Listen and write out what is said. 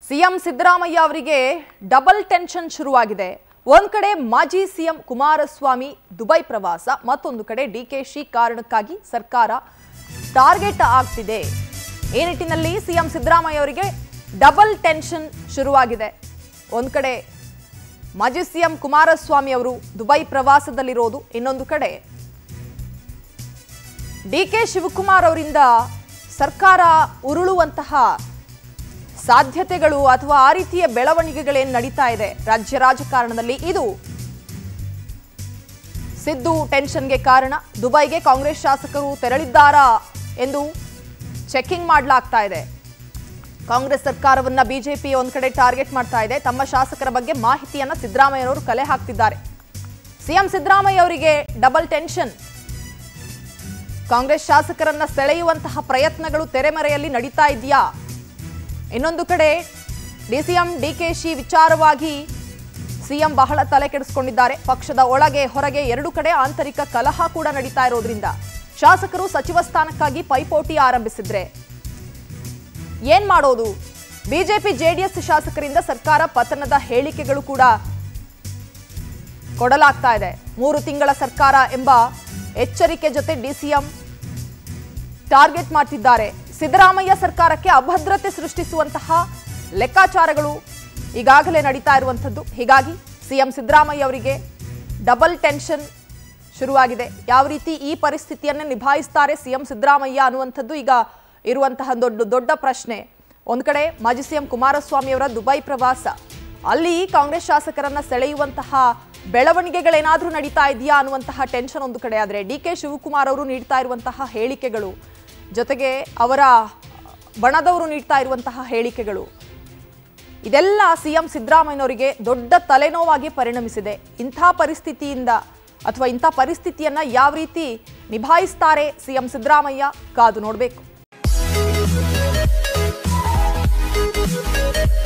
CM Siddaramaiah ಅವರಿಗೆ double tension ಶುರುವಾಗಿದೆ ಒಂದ್ ಕಡೆ ಮಾಜಿ ಸಿಎಂ ಕುಮಾರಸ್ವಾಮಿ ದುಬೈ ಪ್ರವಾಸ ಮತ್ತೊಂದು ಕಡೆ ಡಿಕೆಶಿ ಕಾರಣಕ್ಕಾಗಿ ಸರ್ಕಾರ ಟಾರ್ಗೆಟ್ ಆಗ್ತಿದೆ ಈ ನಿಟ್ಟಿನಲ್ಲಿ ಸಿಎಂ ಸಿದ್ದರಾಮಯ್ಯ ಅವರಿಗೆ ಡಬಲ್ ಟೆನ್ಷನ್ ಶುರುವಾಗಿದೆ ಒಂದ್ ಕಡೆ ಮಾಜಿ ಸಿಎಂ ಕುಮಾರಸ್ವಾಮಿ ಅವರು ದುಬೈ ಪ್ರವಾಸದಲ್ಲಿರೋದು ಇನ್ನೊಂದು ಕಡೆ ಡಿ ಕೆ ಶಿವಕುಮಾರ್ ಅವರಿಂದ ಸರ್ಕಾರ ಉರುಳುವಂತಹ ಸಾಧ್ಯತೆಗಳು ಅಥವಾ ಆ ರೀತಿಯ ಬೆಳವಣಿಗೆಗಳೇನು ನಡೀತಾ ಇದೆ ರಾಜ್ಯ ರಾಜಕಾರಣದಲ್ಲಿ ಇದು ಸಿದ್ದು ಟೆನ್ಷನ್ಗೆ ಕಾರಣ ದುಬೈಗೆ ಕಾಂಗ್ರೆಸ್ ಶಾಸಕರು ತೆರಳಿದ್ದಾರಾ ಎಂದು ಚೆಕಿಂಗ್ ಮಾಡಲಾಗ್ತಾ ಇದೆ ಕಾಂಗ್ರೆಸ್ ಸರ್ಕಾರವನ್ನ ಬಿಜೆಪಿ ಒಂದ್ ಕಡೆ ಟಾರ್ಗೆಟ್ ಮಾಡ್ತಾ ಇದೆ ತಮ್ಮ ಶಾಸಕರ ಬಗ್ಗೆ ಮಾಹಿತಿಯನ್ನ ಸಿದ್ದರಾಮಯ್ಯನವರು ಕಲೆ ಹಾಕ್ತಿದ್ದಾರೆ ಸಿಎಂ ಸಿದ್ದರಾಮಯ್ಯ ಅವರಿಗೆ ಡಬಲ್ ಟೆನ್ಷನ್ ಕಾಂಗ್ರೆಸ್ ಶಾಸಕರನ್ನ ಸೆಳೆಯುವಂತಹ ಪ್ರಯತ್ನಗಳು ತೆರೆಮರೆಯಲ್ಲಿ ನಡೀತಾ ಇದೆಯಾ ಇನ್ನೊಂದು ಕಡೆ ಡಿಸಿಎಂ ಡಿಕೆಶಿ ವಿಚಾರವಾಗಿ ಸಿಎಂ ಬಹಳ ತಲೆ ಕೆಡಿಸಿಕೊಂಡಿದ್ದಾರೆ ಪಕ್ಷದ ಒಳಗೆ ಹೊರಗೆ ಎರಡು ಕಡೆ ಆಂತರಿಕ ಕಲಹ ಕೂಡ ನಡೀತಾ ಇರೋದ್ರಿಂದ ಶಾಸಕರು ಸಚಿವ ಸ್ಥಾನಕ್ಕಾಗಿ ಪೈಪೋಟಿ ಆರಂಭಿಸಿದ್ರೆ ಏನ್ ಮಾಡೋದು ಬಿಜೆಪಿ ಜೆಡಿಎಸ್ ಶಾಸಕರಿಂದ ಸರ್ಕಾರ ಪತನದ ಹೇಳಿಕೆಗಳು ಕೂಡ ಕೊಡಲಾಗ್ತಾ ಇದೆ ಮೂರು ತಿಂಗಳ ಸರ್ಕಾರ ಎಂಬ ಎಚ್ಚರಿಕೆ ಜೊತೆ ಡಿಸಿಎಂ ಟಾರ್ಗೆಟ್ ಮಾಡ್ತಿದ್ದಾರೆ ಸಿದ್ದರಾಮಯ್ಯ ಸರ್ಕಾರಕ್ಕೆ ಅಭದ್ರತೆ ಸೃಷ್ಟಿಸುವಂತಹ ಲೆಕ್ಕಾಚಾರಗಳು ಈಗಾಗಲೇ ನಡೀತಾ ಇರುವಂಥದ್ದು ಹೀಗಾಗಿ ಸಿಎಂ ಸಿದ್ದರಾಮಯ್ಯ ಅವರಿಗೆ ಡಬಲ್ ಟೆನ್ಷನ್ ಶುರುವಾಗಿದೆ ಯಾವ ರೀತಿ ಈ ಪರಿಸ್ಥಿತಿಯನ್ನು ನಿಭಾಯಿಸ್ತಾರೆ ಸಿಎಂ ಸಿದ್ದರಾಮಯ್ಯ ಅನ್ನುವಂಥದ್ದು ಈಗ ಇರುವಂತಹ ದೊಡ್ಡ ದೊಡ್ಡ ಪ್ರಶ್ನೆ ಒಂದು ಕಡೆ ಮಾಜಿ ಸಿಎಂ ಕುಮಾರಸ್ವಾಮಿ ಅವರ ದುಬೈ ಪ್ರವಾಸ ಅಲ್ಲಿ ಕಾಂಗ್ರೆಸ್ ಶಾಸಕರನ್ನ ಸೆಳೆಯುವಂತಹ ಬೆಳವಣಿಗೆಗಳೇನಾದ್ರೂ ನಡೀತಾ ಇದೆಯಾ ಅನ್ನುವಂತಹ ಟೆನ್ಷನ್ ಒಂದು ಕಡೆ ಆದರೆ ಡಿ ಕೆ ಶಿವಕುಮಾರ್ ಅವರು ನೀಡ್ತಾ ಇರುವಂತಹ ಹೇಳಿಕೆಗಳು ಜೊತೆಗೆ ಅವರ ಬಣದವರು ನೀಡ್ತಾ ಇರುವಂತಹ ಹೇಳಿಕೆಗಳು ಇದೆಲ್ಲ ಸಿಎಂ ಸಿದ್ದರಾಮಯ್ಯನವರಿಗೆ ದೊಡ್ಡ ತಲೆನೋವಾಗಿ ಪರಿಣಮಿಸಿದೆ ಇಂಥ ಪರಿಸ್ಥಿತಿಯಿಂದ ಅಥವಾ ಇಂಥ ಪರಿಸ್ಥಿತಿಯನ್ನ ಯಾವ ರೀತಿ ನಿಭಾಯಿಸ್ತಾರೆ ಸಿಎಂ ಸಿದ್ದರಾಮಯ್ಯ ಕಾದು ನೋಡಬೇಕು